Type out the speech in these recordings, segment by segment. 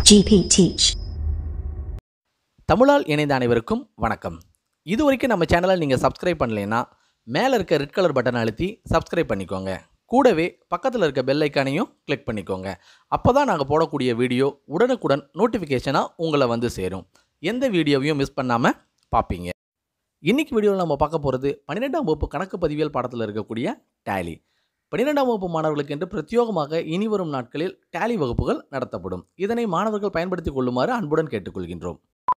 GP Teach. தமிழால் இணைந்த அனைவருக்கும் வணக்கம் இது வரைக்கும் நம்ம சேனலை நீங்கள் சப்ஸ்கிரைப் பண்ணலைன்னா மேலே இருக்க ரெட் கலர் பட்டனை அழுத்தி சப்ஸ்கிரைப் பண்ணிக்கோங்க கூடவே பக்கத்தில் இருக்க பெல் ஐக்கானையும் கிளிக் பண்ணிக்கோங்க அப்போ தான் நாங்கள் போடக்கூடிய வீடியோ உடனுக்குடன் நோட்டிஃபிகேஷனாக உங்களை வந்து சேரும் எந்த வீடியோவையும் மிஸ் பண்ணாமல் பார்ப்பீங்க இன்னைக்கு வீடியோவில் நம்ம பார்க்க போகிறது பன்னிரெண்டாம் வகுப்பு கணக்கு பதிவியல் பாடத்தில் இருக்கக்கூடிய டேலி பன்னிரெண்டாம் வகுப்பு மாணவர்களுக்கு என்று பிரத்யேகமாக இனி வரும் நாட்களில் டேலி வகுப்புகள் நடத்தப்படும் இதனை மாணவர்கள் பயன்படுத்திக் கொள்ளுமாறு அன்புடன் கேட்டுக்கொள்கின்றோம்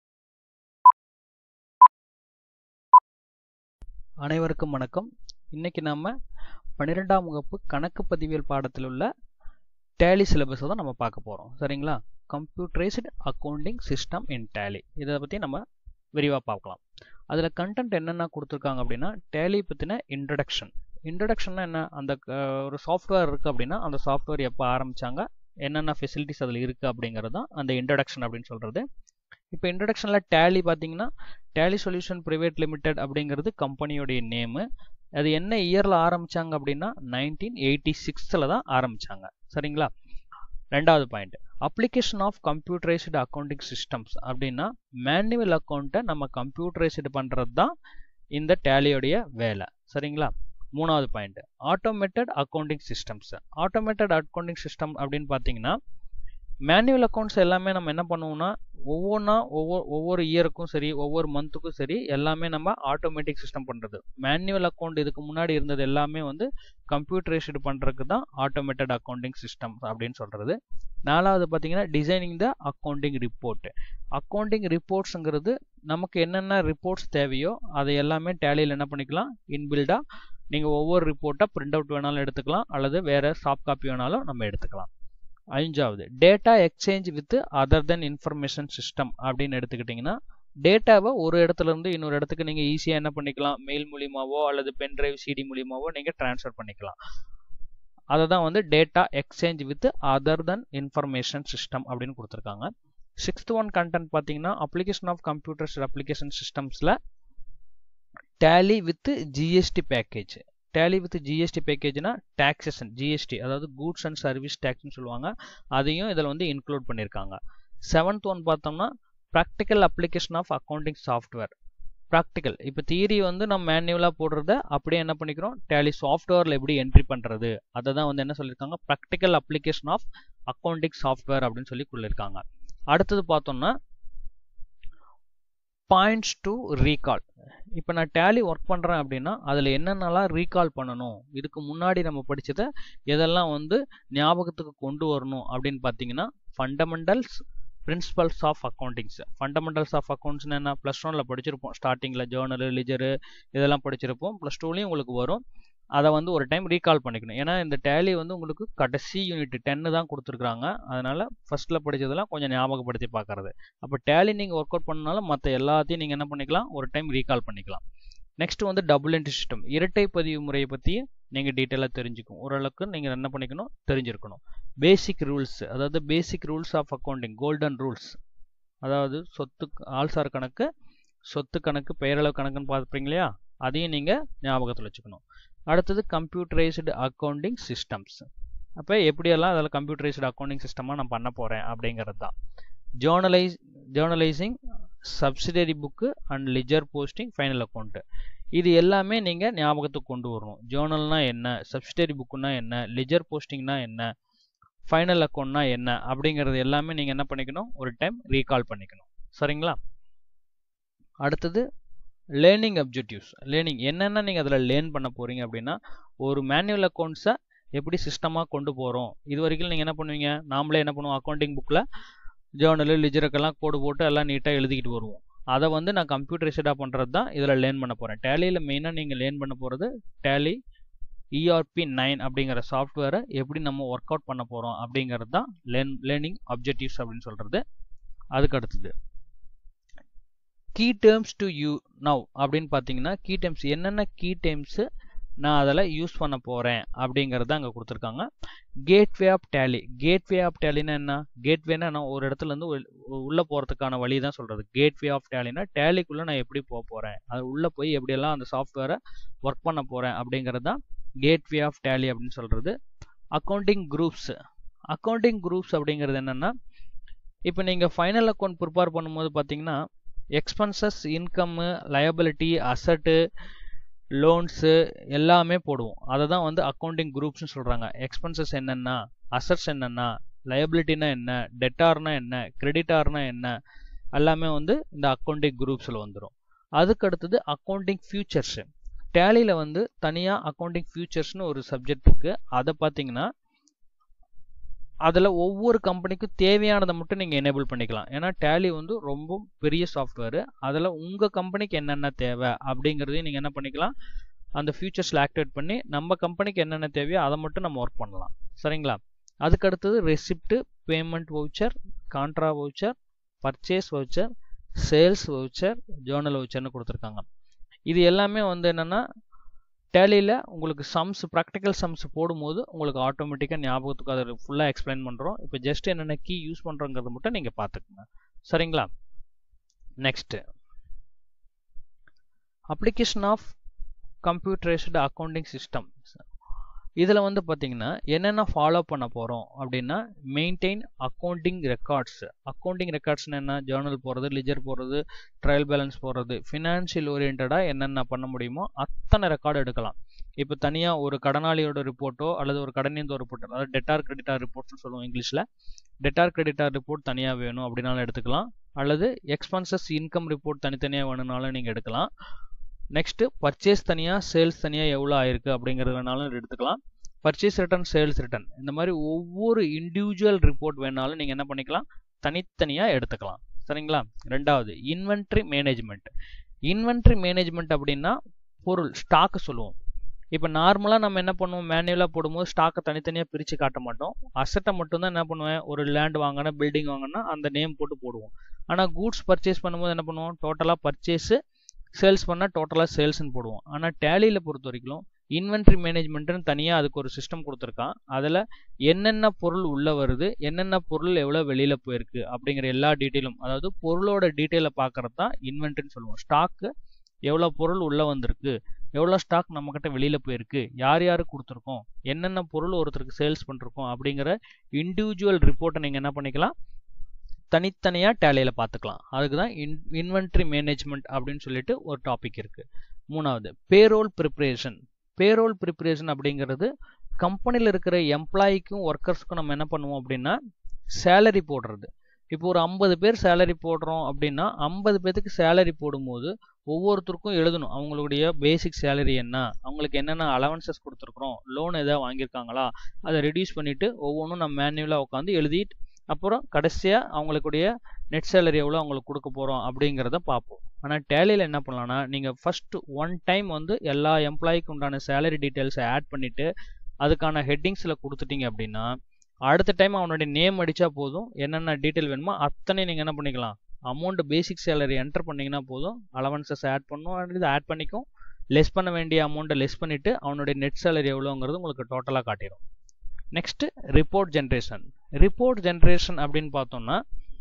அனைவருக்கும் வணக்கம் இன்னைக்கு நாம பன்னிரெண்டாம் வகுப்பு கணக்கு பதிவியல் பாடத்தில் உள்ள டேலி சிலபஸை தான் நம்ம பார்க்க போகிறோம் சரிங்களா computerised accounting system in Tally இதை பற்றி நம்ம விரிவாக பார்க்கலாம் அதில் கண்டென்ட் என்னென்ன கொடுத்துருக்காங்க அப்படின்னா டேலி பற்றின இன்ட்ரடக்ஷன் இன்ட்ரடக்ஷன்னா என்ன அந்த அஹ், ஒரு சாஃப்ட்வேர் இருக்குது அப்படின்னா அந்த சாஃப்ட்வேர் எப்போ ஆரம்பிச்சாங்க என்னென்ன ஃபெசிலிட்டிஸ் அதில் இருக்குது அப்படிங்கிறது தான் அந்த இன்ட்ரடக்ஷன் அப்படின்னு சொல்கிறது இப்போ இன்ட்ரடக்ஷனில் டேலி பார்த்தீங்கன்னா டேலி சொல்யூஷன் பிரைவேட் லிமிடெட் அப்படிங்கிறது கம்பெனியோடைய நேமு அது என்ன இயரில் ஆரம்பிச்சாங்க அப்படின்னா நைன்டீன் எயிட்டி சிக்ஸில் தான் ஆரம்பிச்சாங்க சரிங்களா ரெண்டாவது point application of computerised accounting systems அப்படின்னா மேனுவல் அக்கௌண்ட்டை நம்ம கம்ப்யூட்டரைஸ்டு பண்ணுறது தான் இந்த டேலியோடைய வேலை சரிங்களா மூணாவது point automated accounting systems automated accounting system அப்படின்னு பார்த்தீங்கன்னா மேனுவல் அக்கௌண்ட்ஸ் எல்லாமே நம்ம என்ன பண்ணுவோம்னா ஒவ்வொன்றா ஒவ்வொரு ஒவ்வொரு இயருக்கும் சரி ஒவ்வொரு மந்த்துக்கும் சரி எல்லாமே நம்ம ஆட்டோமேட்டிக் சிஸ்டம் பண்ணுறது மேனுவல் அக்கௌண்ட் இதுக்கு முன்னாடி இருந்தது எல்லாமே வந்து கம்ப்யூட்டரைஸ்டு பண்ணுறதுக்கு தான் ஆட்டோமேட்டட் அக்கௌண்டிங் சிஸ்டம் அப்படின்னு சொல்கிறது நாலாவது பார்த்தீங்கன்னா designing the accounting report accounting ரிப்போர்ட்ஸுங்கிறது நமக்கு என்னென்ன ரிப்போர்ட்ஸ் தேவையோ அதை எல்லாமே டேலியில் என்ன பண்ணிக்கலாம் இன்பில்டாக நீங்கள் ஒவ்வொரு ரிப்போர்ட்டை பிரிண்ட் அவுட் வேணாலும் எடுத்துக்கலாம் அல்லது வேறு சாஃப்ட் காப்பி வேணாலும் நம்ம எடுத்துக்கலாம் அஞ்சாவது data exchange with other then information system அப்படின்னு எடுத்துக்கிட்டிங்கன்னா டேட்டாவை ஒரு இடத்துல இருந்து இன்னொரு இடத்துக்கு நீங்கள் ஈஸியாக என்ன பண்ணிக்கலாம் மெயில் மூலியமாவோ அல்லது பென் டிரைவ் சிடி மூலியமாவோ நீங்கள் ட்ரான்ஸ்ஃபர் பண்ணிக்கலாம் அதை தான் வந்து data exchange with other then information system அப்படின்னு கொடுத்துருக்காங்க சிக்ஸ்த் ஒன் கண்டென்ட் பார்த்தீங்கன்னா அப்ளிகேஷன் ஆஃப் கம்ப்யூட்டர்ஸ் அப்ளிகேஷன் சிஸ்டம்ஸில் Tally with GST package Tally with GST பேக்கேஜ்னா டாக்ஸேஷன் ஜிஎஸ்டி அதாவது கூட்ஸ் அண்ட் சர்வீஸ் டேக்ஸ்னு சொல்லுவாங்க அதையும் இதில் வந்து இன்க்ளூட் பண்ணியிருக்காங்க செவன்த் ஒன் பார்த்தோம்னா practical application of accounting software practical இப்போ தியரி வந்து நம்ம மேனுவலாக போடுறத அப்படியே என்ன பண்ணிக்கிறோம் டேலி சாஃப்ட்வேரில் எப்படி என்ட்ரி பண்ணுறது அதை தான் வந்து என்ன சொல்லியிருக்காங்க practical application of accounting software அப்படின்னு சொல்லி சொல்லியிருக்காங்க அடுத்தது பார்த்தோம்னா பாயிண்ட்ஸ் டு ரீகால் இப்போ நான் டேலி ஒர்க் பண்ணுறேன் அப்படின்னா அதில் என்னென்னலாம் ரீகால் பண்ணணும் இதுக்கு முன்னாடி நம்ம படித்ததை எதெல்லாம் வந்து ஞாபகத்துக்கு கொண்டு வரணும் அப்படின்னு பார்த்தீங்கன்னா fundamentals principles of accountings fundamentals of அக்கௌண்ட்ஸ்னு என்ன ப்ளஸ் ஒனில் படிச்சிருப்போம் ஸ்டார்டிங்கில் ஜேர்னலு லிஜரு இதெல்லாம் படிச்சிருப்போம் ப்ளஸ் டூலையும் உங்களுக்கு வரும் அதை வந்து ஒரு டைம் ரீகால் பண்ணிக்கணும் ஏன்னா இந்த டேலி வந்து உங்களுக்கு கடைசி யூனிட் டென்னு தான் கொடுத்துருக்காங்க அதனால் ஃபஸ்ட்டில் படித்ததெல்லாம் கொஞ்சம் ஞாபகப்படுத்தி பார்க்கறது அப்போ டேலி நீங்கள் ஒர்க் அவுட் பண்ணாலும் மற்ற எல்லாத்தையும் நீங்கள் என்ன பண்ணிக்கலாம் ஒரு டைம் ரீகால் பண்ணிக்கலாம் நெக்ஸ்ட் வந்து டபுள் என்ட்ரி சிஸ்டம் இரட்டை பதிவு முறையை பற்றி நீங்கள் டீட்டெயிலாக தெரிஞ்சுக்கும் ஓரளவுக்கு நீங்கள் என்ன பண்ணிக்கணும் தெரிஞ்சிருக்கணும் பேசிக் ரூல்ஸ் அதாவது basic rules of accounting golden rules அதாவது சொத்து ஆள்சார் கணக்கு சொத்து கணக்கு பெயரளவு கணக்குன்னு பார்த்துப்பீங்க இல்லையா அதையும் நீங்கள் ஞாபகத்தில் வச்சுக்கணும் அடுத்தது கம்ப்யூட்டரைஸ்டு அக்கௌண்டிங் சிஸ்டம்ஸ் அப்போ எப்படியெல்லாம் அதில் கம்ப்யூட்டரைஸ்டு அக்கௌண்டிங் சிஸ்டமாக நான் பண்ண போகிறேன் அப்படிங்கிறது தான் journalise journalising subsidiary book and ledger posting final account இது எல்லாமே நீங்கள் ஞாபகத்துக்கு கொண்டு வரணும் ஜேர்னல்னா என்ன சப்சிடரி புக்குன்னா என்ன லிஜர் போஸ்டிங்னா என்ன ஃபைனல் அக்கௌண்ட்னா என்ன அப்படிங்கிறது எல்லாமே நீங்கள் என்ன பண்ணிக்கணும் ஒரு டைம் ரீகால் பண்ணிக்கணும் சரிங்களா அடுத்தது லேர்னிங் அப்ஜெக்டிவ்ஸ் லேர்னிங் என்னென்ன நீங்கள் அதில் லேர்ன் பண்ண போகிறீங்க அப்படின்னா ஒரு மேனுவல் அக்கௌண்ட்ஸை எப்படி சிஸ்டமாக கொண்டு போகிறோம் இது வரைக்கும் நீங்கள் என்ன பண்ணுவீங்க நாமளே என்ன பண்ணுவோம் அக்கௌண்டிங் புக்கில் ஜேர்னலு லிஜருக்கெல்லாம் கோடு போட்டு எல்லாம் நீட்டாக எழுதிக்கிட்டு வருவோம் அதை வந்து நான் கம்ப்யூட்டரைஸ்டாக பண்ணுறது தான் இதில் லேர்ன் பண்ண போகிறேன் டேலியில் மெயினாக நீங்கள் லேர்ன் பண்ண போகிறது டேலி இஆர்பி நைன் அப்படிங்கிற சாஃப்ட்வேரை எப்படி நம்ம ஒர்க் அவுட் பண்ண போகிறோம் அப்படிங்கிறது தான் லேர்ன் லேர்னிங் அப்ஜெக்டிவ்ஸ் அப்படின்னு சொல்கிறது அதுக்கு அடுத்தது key terms to you now அப்படின்னு பார்த்தீங்கன்னா கீ டேர்ம்ஸ் என்னென்ன கீ டேர்ம்ஸு நான் அதில் யூஸ் பண்ண போகிறேன் அப்படிங்கிறத அங்கே கொடுத்துருக்காங்க gateway of Tally gateway of டேலினா என்ன கேட்வேனா நான் ஒரு இடத்துலேருந்து உள்ளே போகிறதுக்கான வழி தான் சொல்கிறது கேட்வே ஆஃப் டேலினா டேலிக்குள்ளே நான் எப்படி போக போகிறேன் அது உள்ளே போய் எப்படியெல்லாம் அந்த சாஃப்ட்வேரை ஒர்க் பண்ண போகிறேன் அப்படிங்கிறது தான் கேட்வே ஆஃப் டேலி அப்படின்னு சொல்கிறது அக்கௌண்டிங் குரூப்ஸ் அக்கௌண்டிங் குரூப்ஸ் அப்படிங்கிறது என்னென்னா இப்போ நீங்கள் ஃபைனல் அக்கௌண்ட் ப்ரிப்பேர் பண்ணும்போது பார்த்தீங்கன்னா expenses income liability asset loans எல்லாமே போடுவோம் அதை தான் வந்து அக்கௌண்டிங் குரூப்ஸ்னு சொல்கிறாங்க எக்ஸ்பென்சஸ் என்னென்ன அசட்ஸ் என்னென்ன லயபிலிட்டினா என்ன டெட்டார்னா என்ன கிரெடிட்டார்னா என்ன எல்லாமே வந்து இந்த அக்கௌண்டிங் குரூப்ஸில் வந்துடும் அதுக்கு அடுத்தது அக்கௌண்டிங் ஃபியூச்சர்ஸு டேலியில் வந்து தனியாக அக்கௌண்டிங் ஃபியூச்சர்ஸ்னு ஒரு சப்ஜெக்ட் இருக்குது அதை பார்த்தீங்கன்னா அதில் ஒவ்வொரு கம்பெனிக்கும் தேவையானதை மட்டும் நீங்கள் எனேபிள் பண்ணிக்கலாம் ஏன்னா டேலி வந்து ரொம்ப பெரிய சாஃப்ட்வேர் அதில் உங்கள் கம்பெனிக்கு என்னென்ன தேவை அப்படிங்கிறதையும் நீங்கள் என்ன பண்ணிக்கலாம் அந்த ஃபியூச்சர்ஸில் ஆக்டிவேட் பண்ணி நம்ம கம்பெனிக்கு என்னென்ன தேவையோ அதை மட்டும் நம்ம ஒர்க் பண்ணலாம் சரிங்களா அதுக்கு அடுத்தது receipt payment voucher contra voucher purchase voucher sales voucher journal வவுச்சர்னு கொடுத்துருக்காங்க இது எல்லாமே வந்து என்னென்னா டேலியில் உங்களுக்கு சம்ஸ் ப்ராக்டிக்கல் சம்ஸ் போடும்போது உங்களுக்கு ஆட்டோமேட்டிக்காக ஞாபகத்துக்கு அதை ஃபுல்லாக எக்ஸ்பிளைன் பண்ணுறோம் இப்போ ஜஸ்ட் என்னென்ன கீ யூஸ் பண்ணுறோங்கிறத மட்டும் நீங்கள் பார்த்துக்குங்க சரிங்களா next application of computerised accounting system இதில் வந்து பார்த்தீங்கன்னா என்னென்ன ஃபாலோ பண்ண போகிறோம் அப்படின்னா மெயின்டைன் அக்கௌண்டிங் ரெக்கார்ட்ஸ் அக்கௌண்டிங் ரெக்கார்ட்ஸ்னு என்ன ஜேர்னல் போடுறது லிஜர் போடுறது ட்ரையல் பேலன்ஸ் போடுறது ஃபினான்ஷியல் ஓரியன்டாக என்னென்ன பண்ண முடியுமோ அத்தனை ரெக்கார்டு எடுக்கலாம் இப்போ தனியாக ஒரு கடனாளியோட ரிப்போர்ட்டோ அல்லது ஒரு கடனிந்த ரிப்போர்ட்டோ அதாவது டெட்டார் கிரெடிட்டார் ரிப்போர்ட்னு சொல்லுவோம் இங்கிலீஷில் டெட்டார் கிரெடிட்டார் ரிப்போர்ட் தனியாக வேணும் அப்படின்னாலும் எடுத்துக்கலாம் அல்லது எக்ஸ்பென்சஸ் இன்கம் ரிப்போர்ட் தனித்தனியாக வேணும்னாலும் நீங்கள் எடுக்கலாம் நெக்ஸ்ட்டு பர்ச்சேஸ் தனியாக சேல்ஸ் தனியாக எவ்வளோ ஆயிருக்கு அப்படிங்கிறது வேணாலும் எடுத்துக்கலாம் பர்ச்சேஸ் ரிட்டர்ன் சேல்ஸ் ரிட்டர்ன் இந்த மாதிரி ஒவ்வொரு இண்டிவிஜுவல் ரிப்போர்ட் வேணாலும் நீங்கள் என்ன பண்ணிக்கலாம் தனித்தனியாக எடுத்துக்கலாம் சரிங்களா ரெண்டாவது இன்வென்ட்ரி மேனேஜ்மெண்ட் இன்வென்ட்ரி மேனேஜ்மெண்ட் அப்படின்னா பொருள் ஸ்டாக்கு சொல்லுவோம் இப்போ நார்மலாக நம்ம என்ன பண்ணுவோம் மேனுவலாக போடும்போது ஸ்டாக்கை தனித்தனியாக பிரித்து காட்ட மாட்டோம் அசட்டை மட்டும்தான் என்ன பண்ணுவேன் ஒரு லேண்ட் வாங்கினா பில்டிங் வாங்கினா அந்த நேம் போட்டு போடுவோம் ஆனால் கூட்ஸ் பர்ச்சேஸ் பண்ணும்போது என்ன பண்ணுவோம் டோட்டலாக பர்ச்சேஸு சேல்ஸ் பண்ணால் டோட்டலாக சேல்ஸ்னு போடுவோம் ஆனால் டேலியில் பொறுத்த வரைக்கும் இன்வென்ட்ரி மேனேஜ்மெண்ட்டுன்னு தனியாக அதுக்கு ஒரு சிஸ்டம் கொடுத்துருக்கான் அதில் என்னென்ன பொருள் உள்ளே வருது என்னென்ன பொருள் எவ்வளோ வெளியில் போயிருக்கு அப்படிங்கிற எல்லா டீட்டெயிலும் அதாவது பொருளோட டீட்டெயிலை பார்க்குறது தான் இன்வென்ட்ரின்னு சொல்லுவோம் ஸ்டாக்கு எவ்வளோ பொருள் உள்ளே வந்திருக்கு எவ்வளோ ஸ்டாக் நம்மக்கிட்ட வெளியில் போயிருக்கு யார் யாருக்கு கொடுத்துருக்கோம் என்னென்ன பொருள் ஒருத்தருக்கு சேல்ஸ் பண்ணிருக்கோம் அப்படிங்கிற இண்டிவிஜுவல் ரிப்போர்ட்டை நீங்கள் என்ன பண்ணிக்கலாம் தனித்தனியாக டேலியில் பார்த்துக்கலாம் அதுக்கு தான் இன் இன்வென்ட்ரி மேனேஜ்மெண்ட் அப்படின்னு சொல்லிட்டு ஒரு டாபிக் இருக்குது மூணாவது பேரோல் ப்ரிப்ரேஷன் பேரோல் ப்ரிப்ரேஷன் அப்படிங்கிறது கம்பெனியில் இருக்கிற எம்ப்ளாய்க்கும் ஒர்க்கர்ஸ்க்கும் நம்ம என்ன பண்ணுவோம் அப்படின்னா சேலரி போடுறது இப்போ ஒரு ஐம்பது பேர் சேலரி போடுறோம் அப்படின்னா ஐம்பது பேத்துக்கு சேலரி போடும்போது ஒவ்வொருத்தருக்கும் எழுதணும் அவங்களுடைய பேசிக் சேலரி என்ன அவங்களுக்கு என்னென்ன அலவன்சஸ் கொடுத்துருக்குறோம் லோன் எதாவது வாங்கியிருக்காங்களா அதை ரெடியூஸ் பண்ணிவிட்டு ஒவ்வொன்றும் நம்ம மேனுவலாக உட்காந்து எழுதிட்டு அப்புறம் கடைசியாக அவங்களுக்குடைய நெட் சேலரி எவ்வளோ அவங்களுக்கு கொடுக்க போகிறோம் அப்படிங்கிறத பார்ப்போம் ஆனால் டேலியில் என்ன பண்ணலாம்னா நீங்கள் ஃபஸ்ட்டு ஒன் டைம் வந்து எல்லா எம்ப்ளாய்க்கு உண்டான சேலரி டீட்டெயில்ஸை ஆட் பண்ணிவிட்டு அதுக்கான ஹெட்டிங்ஸில் கொடுத்துட்டீங்க அப்படின்னா அடுத்த டைம் அவனுடைய நேம் அடித்தா போதும் என்னென்ன டீட்டெயில் வேணுமோ அத்தனை நீங்கள் என்ன பண்ணிக்கலாம் அமௌண்ட் பேசிக் சேலரி என்டர் பண்ணிங்கன்னா போதும் அலவன்சஸ் ஆட் பண்ணும் இது ஆட் பண்ணிக்கும் லெஸ் பண்ண வேண்டிய அமௌண்ட்டை லெஸ் பண்ணிவிட்டு அவனுடைய நெட் சேலரி எவ்வளோங்கிறது உங்களுக்கு டோட்டலாக காட்டிடும் next report generation report generation அப்படின்னு பார்த்தோம்னா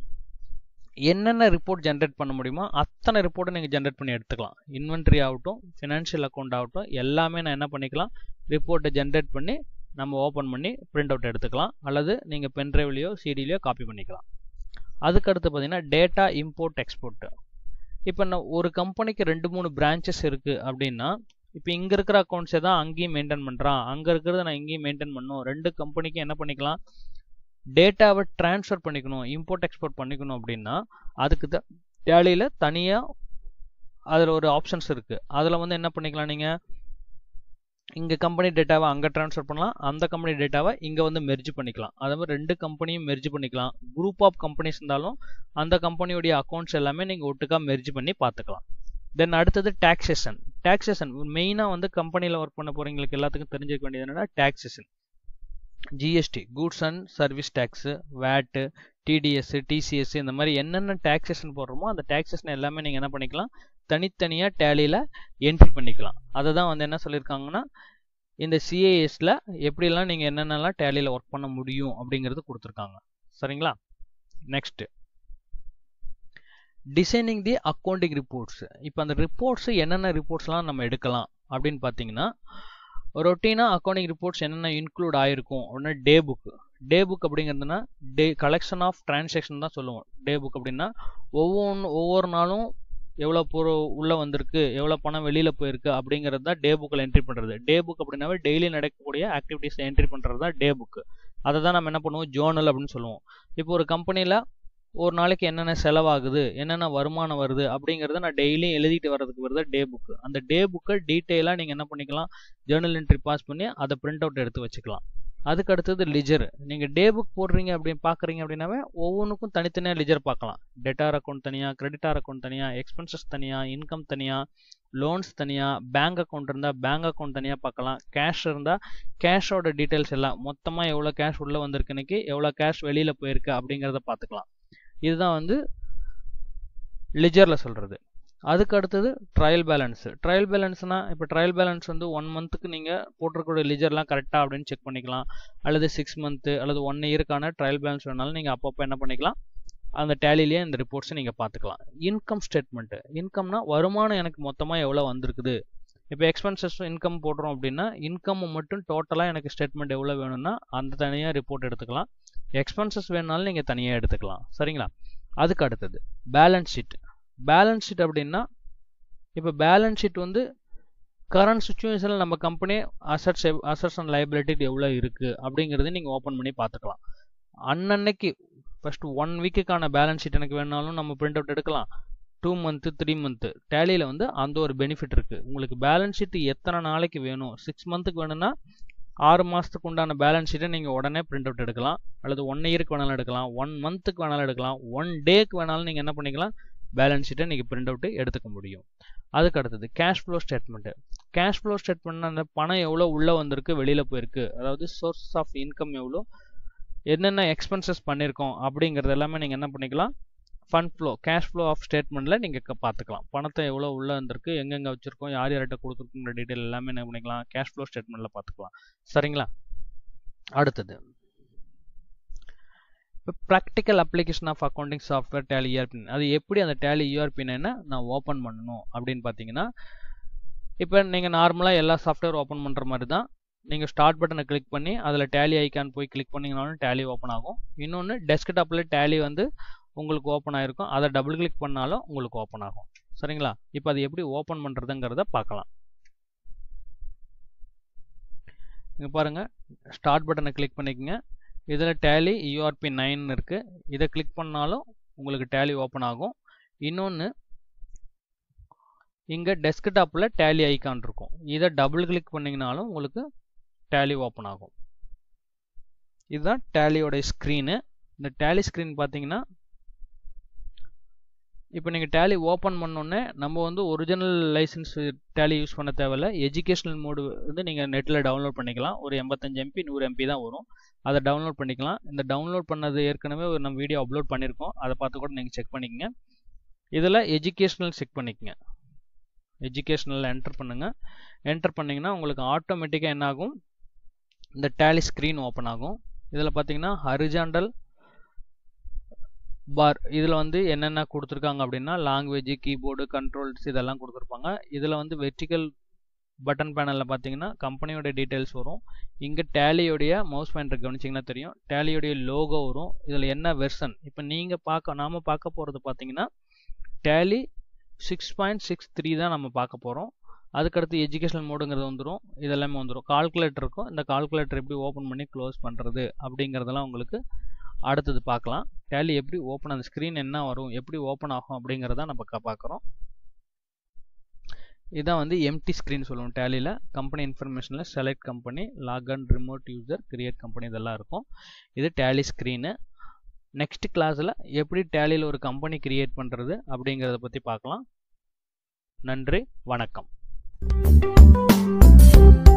என்னென்ன ரிப்போர்ட் ஜென்ரேட் பண்ண முடியுமோ அத்தனை ரிப்போர்ட்டை நீங்கள் ஜென்ரேட் பண்ணி எடுத்துக்கலாம் இன்வென்ட்ரி ஆகட்டும் ஃபினான்ஷியல் அக்கௌண்ட் ஆகட்டும் எல்லாமே நான் என்ன பண்ணிக்கலாம் ரிப்போர்ட்டை ஜென்ரேட் பண்ணி நம்ம ஓப்பன் பண்ணி பிரிண்ட் அவுட் எடுத்துக்கலாம் அல்லது நீங்கள் பென்ட்ரைவ்லையோ சிடிலையோ காப்பி பண்ணிக்கலாம் அதுக்கடுத்து பார்த்தீங்கன்னா டேட்டா இம்போர்ட் எக்ஸ்போர்ட் இப்போ நான் ஒரு கம்பெனிக்கு ரெண்டு மூணு பிரான்ச்சஸ் இருக்குது அப்படின்னா இப்போ இங்கே இருக்கிற அக்கௌண்ட்ஸை தான் அங்கேயும் மெயின்டைன் பண்ணுறான் அங்கே இருக்கிறத நான் இங்கேயும் மெயின்டைன் பண்ணும் ரெண்டு கம்பெனிக்கு என்ன பண்ணிக்கலாம் டேட்டாவை ட்ரான்ஸ்ஃபர் பண்ணிக்கணும் இம்போர்ட் எக்ஸ்போர்ட் பண்ணிக்கணும் அப்படின்னா அதுக்கு தான் டேலியில் தனியாக அதில் ஒரு ஆப்ஷன்ஸ் இருக்குது அதில் வந்து என்ன பண்ணிக்கலாம் நீங்கள் இங்கே கம்பெனி டேட்டாவை அங்கே ட்ரான்ஸ்ஃபர் பண்ணலாம் அந்த கம்பெனி டேட்டாவை இங்கே வந்து மெர்ஜ் பண்ணிக்கலாம் அதே மாதிரி ரெண்டு கம்பெனியும் மெர்ஜ் பண்ணிக்கலாம் குரூப் ஆஃப் கம்பெனிஸ் இருந்தாலும் அந்த கம்பெனியுடைய அக்கௌண்ட்ஸ் எல்லாமே நீங்கள் ஒட்டுக்கா மெர்ஜ் பண்ணி பார்த்துக்கலாம் தென் அடுத்தது டாக்ஸேஷன் டாக்ஸேஷன் மெயினாக வந்து கம்பெனியில் ஒர்க் பண்ண போகிறவங்களுக்கு எல்லாத்துக்கும் தெரிஞ்சுக்க வேண்டியது என்னென்னா taxation GST goods and service tax VAT TDS TCS இந்த மாதிரி என்னென்ன டாக்ஸேஷன் போடுறோமோ அந்த டாக்ஸேஷன் எல்லாமே நீங்கள் என்ன பண்ணிக்கலாம் தனித்தனியாக டேலியில் என்ட்ரி பண்ணிக்கலாம் அதை தான் வந்து என்ன சொல்லியிருக்காங்கன்னா இந்த சிஏஎஸில் எப்படிலாம் நீங்கள் என்னென்னலாம் டேலியில் ஒர்க் பண்ண முடியும் அப்படிங்கிறது கொடுத்துருக்காங்க சரிங்களா next designing the accounting reports இப்போ அந்த ரிப்போர்ட்ஸ் என்னென்ன ரிப்போர்ட்ஸ்லாம் நம்ம எடுக்கலாம் அப்படின்னு பார்த்தீங்கன்னா ரொட்டீனாக அக்கௌண்டிங் ரிப்போர்ட்ஸ் என்னென்ன இன்க்ளூட் ஆயிருக்கும் அப்படின்னா டே புக் டே புக் அப்படிங்கிறதுனா டே கலெக்ஷன் ஆஃப் டிரான்சாக்ஷன் தான் சொல்லுவோம் டே புக் அப்படின்னா ஒவ்வொன்று ஒவ்வொரு நாளும் எவ்வளோ பொருள் உள்ளே வந்திருக்கு எவ்வளோ பணம் வெளியில் போயிருக்கு அப்படிங்கிறது தான் டே புக்கில் என்ட்ரி பண்ணுறது டே புக் அப்படின்னாவே டெய்லி நடக்கக்கூடிய ஆக்டிவிட்டீஸை என்ட்ரி பண்ணுறது தான் டே புக்கு அதை தான் நம்ம என்ன பண்ணுவோம் ஜோர்னல் அப்படின்னு சொல்லுவோம் இப்போ ஒரு கம்பெனியில் ஒரு நாளைக்கு என்னென்ன செலவாகுது என்னென்ன வருமானம் வருது அப்படிங்கிறத நான் டெய்லியும் எழுதிட்டு வர்றதுக்கு வருது டே புக்கு அந்த டே புக்கை டீட்டெயிலாக நீங்கள் என்ன பண்ணிக்கலாம் ஜேர்னல் என்ட்ரி பாஸ் பண்ணி அதை பிரிண்ட் அவுட் எடுத்து வச்சுக்கலாம் அதுக்கு அடுத்தது லிஜர் நீங்கள் டே புக் போடுறீங்க அப்படின்னு பார்க்குறீங்க அப்படின்னாவே ஒவ்வொன்றுக்கும் தனித்தனியாக லிஜர் பார்க்கலாம் டெட்டார் அக்கௌண்ட் தனியாக கிரெடிட்டார் அக்கௌண்ட் தனியாக எக்ஸ்பென்சஸ் தனியாக இன்கம் தனியாக லோன்ஸ் தனியாக பேங்க் அக்கௌண்ட் இருந்தால் பேங்க் அக்கௌண்ட் தனியாக பார்க்கலாம் கேஷ் இருந்தால் கேஷோட டீட்டெயில்ஸ் எல்லாம் மொத்தமாக எவ்வளோ கேஷ் உள்ளே வந்திருக்கு இன்னைக்கு எவ்வளோ கேஷ் வெளியில் போயிருக்கு அப்படிங்கிறத பார்த்துக்கலாம் இதுதான் வந்து லிஜரில் சொல்கிறது அதுக்கு அடுத்தது ட்ரையல் பேலன்ஸு ட்ரையல் பேலன்ஸ்னால் இப்போ ட்ரையல் பேலன்ஸ் வந்து ஒன் மந்த்துக்கு நீங்கள் போட்டிருக்கக்கூடிய லிஜர்லாம் கரெக்டாக அப்படின்னு செக் பண்ணிக்கலாம் அல்லது சிக்ஸ் மந்த்து அல்லது ஒன் இயருக்கான ட்ரையல் பேலன்ஸ் வேணாலும் நீங்கள் அப்பப்போ என்ன பண்ணிக்கலாம் அந்த டேலிலேயே இந்த ரிப்போர்ட்ஸை நீங்கள் பார்த்துக்கலாம் இன்கம் ஸ்டேட்மெண்ட்டு இன்கம்னா வருமானம் எனக்கு மொத்தமாக எவ்வளோ வந்திருக்குது இப்போ எக்ஸ்பென்சஸ் இன்கம் போடுறோம் அப்படின்னா இன்கம் மட்டும் டோட்டலாக எனக்கு ஸ்டேட்மெண்ட் எவ்வளோ வேணும்னா அந்த தனியாக ரிப்போர்ட் எடுத்துக்கலாம் எக்ஸ்பென்சஸ் வேணுனாலும் நீங்கள் தனியாக எடுத்துக்கலாம் சரிங்களா அதுக்கு அடுத்தது பேலன்ஸ் ஷீட் பேலன்ஸ் ஷீட் அப்படின்னா இப்போ பேலன்ஸ் ஷீட் வந்து கரண்ட் சுச்சுவேஷனில் நம்ம company assets assets and liability எவ்வளோ இருக்குது அப்படிங்கிறத நீங்கள் ஓப்பன் பண்ணி பார்த்துக்கலாம் அன்னன்னைக்கு ஃபஸ்ட்டு ஒன் வீக்குக்கான பேலன்ஸ் ஷீட் எனக்கு வேணாலும் நம்ம பிரிண்ட் அவுட் எடுக்கலாம் டூ மந்த்து த்ரீ மந்த்து டேலியில் வந்து அந்த ஒரு பெனிஃபிட் இருக்குது உங்களுக்கு பேலன்ஸ் ஷீட் எத்தனை நாளைக்கு வேணும் சிக்ஸ் மந்த்துக்கு வேணும்னா ஆறு மாதத்துக்கு உண்டான பேலன்ஸ் ஷீட்டை நீங்கள் உடனே பிரிண்ட் அவுட் எடுக்கலாம் அல்லது ஒன் இயருக்கு வேணாலும் எடுக்கலாம் ஒன் மந்த்துக்கு வேணாலும் எடுக்கலாம் ஒன் டேக்கு வேணாலும் நீங்கள் என்ன பண்ணிக்கலாம் பேலன்ஸ் ஷீட்டை நீங்கள் பிரிண்ட் அவுட்டு எடுத்துக்க முடியும் அதுக்கு அடுத்தது cash flow statement cash flow statement அந்த பணம் எவ்வளோ உள்ளே வந்திருக்கு வெளியில் போயிருக்கு அதாவது சோர்ஸ் ஆஃப் இன்கம் எவ்வளோ என்னென்ன எக்ஸ்பென்சஸ் பண்ணியிருக்கோம் அப்படிங்கிறது எல்லாமே நீங்கள் என்ன பண்ணிக்கலாம் fund flow cash flow of ஸ்டேட்மெண்ட்டில் நீங்கள் பார்த்துக்கலாம் பணத்தை எவ்வளோ உள்ளே வந்திருக்கு எங்கெங்கே வச்சுருக்கோம் யார் யார்கிட்ட கொடுத்துருக்குங்கிற டீட்டெயில் எல்லாமே என்ன பண்ணிக்கலாம் கேஷ் ஃப்ளோ ஸ்டேட்மெண்ட்டில் பார்த்துக்கலாம் சரிங்களா அடுத்தது இப்போ practical application of accounting software Tally இஆர்பின் அது எப்படி அந்த டேலி இஆர்பின் என்ன நான் ஓப்பன் பண்ணணும் அப்படின்னு பார்த்தீங்கன்னா இப்போ நீங்கள் நார்மலாக எல்லா சாஃப்ட்வேர் ஓப்பன் பண்ணுற மாதிரி தான் நீங்கள் ஸ்டார்ட் பட்டனை கிளிக் பண்ணி அதில் டேலி ஐக்கான் போய் கிளிக் பண்ணிங்கனாலும் டேலி ஓப்பன் ஆகும் இன்னொன்று டெஸ்க்டாப்பில் டேலி வந்து உங்களுக்கு ஓப்பன் ஆகிருக்கும் அதை டபுள் கிளிக் பண்ணாலும் உங்களுக்கு ஓப்பன் ஆகும் சரிங்களா இப்போ அது எப்படி ஓப்பன் பண்ணுறதுங்கிறத பார்க்கலாம் இங்கே பாருங்கள் ஸ்டார்ட் பட்டனை கிளிக் பண்ணிக்கோங்க இதில் டேலி யூஆர்பி நைன் இருக்குது இதை கிளிக் பண்ணாலும் உங்களுக்கு டேலி ஓப்பன் ஆகும் இன்னொன்று இங்கே டெஸ்க்டாப்பில் டேலி ஐக்கான் இருக்கும் இதை டபுள் கிளிக் பண்ணிங்கனாலும் உங்களுக்கு டேலி ஓப்பன் ஆகும் இதுதான் டேலியோட ஸ்க்ரீனு இந்த டேலி ஸ்க்ரீன் பார்த்தீங்கன்னா இப்போ நீங்கள் டேலி ஓப்பன் பண்ணோன்னே நம்ம வந்து ஒரிஜினல் லைசன்ஸ் டேலி யூஸ் பண்ண தேவையில்ல எஜுகேஷனல் மோடு வந்து நீங்கள் நெட்டில் டவுன்லோட் பண்ணிக்கலாம் ஒரு எண்பத்தஞ்சு எம்பி நூறு எம்பி தான் வரும் அதை டவுன்லோட் பண்ணிக்கலாம் இந்த டவுன்லோட் பண்ணது ஏற்கனவே ஒரு நம்ம வீடியோ அப்லோட் பண்ணியிருக்கோம் அதை பார்த்து கூட நீங்கள் செக் பண்ணிக்கங்க இதில் எஜுகேஷ்னல் செக் பண்ணிக்கங்க எஜுகேஷ்னலில் என்டர் பண்ணுங்கள் என்டர் பண்ணிங்கன்னா உங்களுக்கு ஆட்டோமேட்டிக்காக என்ன ஆகும் இந்த டேலி ஸ்க்ரீன் ஓப்பன் ஆகும் இதில் பார்த்தீங்கன்னா ஹரிஜாண்டல் பார் இதில் வந்து என்னென்ன கொடுத்துருக்காங்க அப்படின்னா லாங்குவேஜ் கீபோர்டு கண்ட்ரோல்ஸ் இதெல்லாம் கொடுத்துருப்பாங்க இதில் வந்து வெர்டிக்கல் பட்டன் பேனலில் பார்த்தீங்கன்னா கம்பெனியோட டீட்டெயில்ஸ் வரும் இங்கே டேலியோடைய மவுஸ் பேண்டர் கவனிச்சிங்கன்னா தெரியும் டேலியோடைய லோகோ வரும் இதில் என்ன வெர்சன் இப்போ நீங்கள் பார்க்க நாம் பார்க்க போகிறது பார்த்தீங்கன்னா Tally six point six three தான் நம்ம பார்க்க போகிறோம் அதுக்கடுத்து எஜுகேஷனல் மோடுங்கிறது வந்துடும் இதெல்லாமே வந்துடும் கால்குலேட்டர் இருக்கும் இந்த கால்குலேட்டர் எப்படி ஓப்பன் பண்ணி க்ளோஸ் பண்ணுறது அப்படிங்கிறதெல்லாம் உங்களுக்கு அடுத்தது பார்க்கலாம் டேலி எப்படி ஓப்பன் அந்த ஸ்க்ரீன் என்ன வரும் எப்படி ஓப்பன் ஆகும் அப்படிங்கிறத நம்ம பார்க்குறோம் இதான் வந்து எம்டி ஸ்க்ரீன் சொல்லுவோம் டேலியில் கம்பெனி இன்ஃபர்மேஷனில் select company log in remote user create company இதெல்லாம் இருக்கும் இது டேலி ஸ்க்ரீனு நெக்ஸ்ட் கிளாஸில் எப்படி டேலியில் ஒரு கம்பெனி கிரியேட் பண்ணுறது அப்படிங்கிறத பற்றி பார்க்கலாம் நன்றி வணக்கம்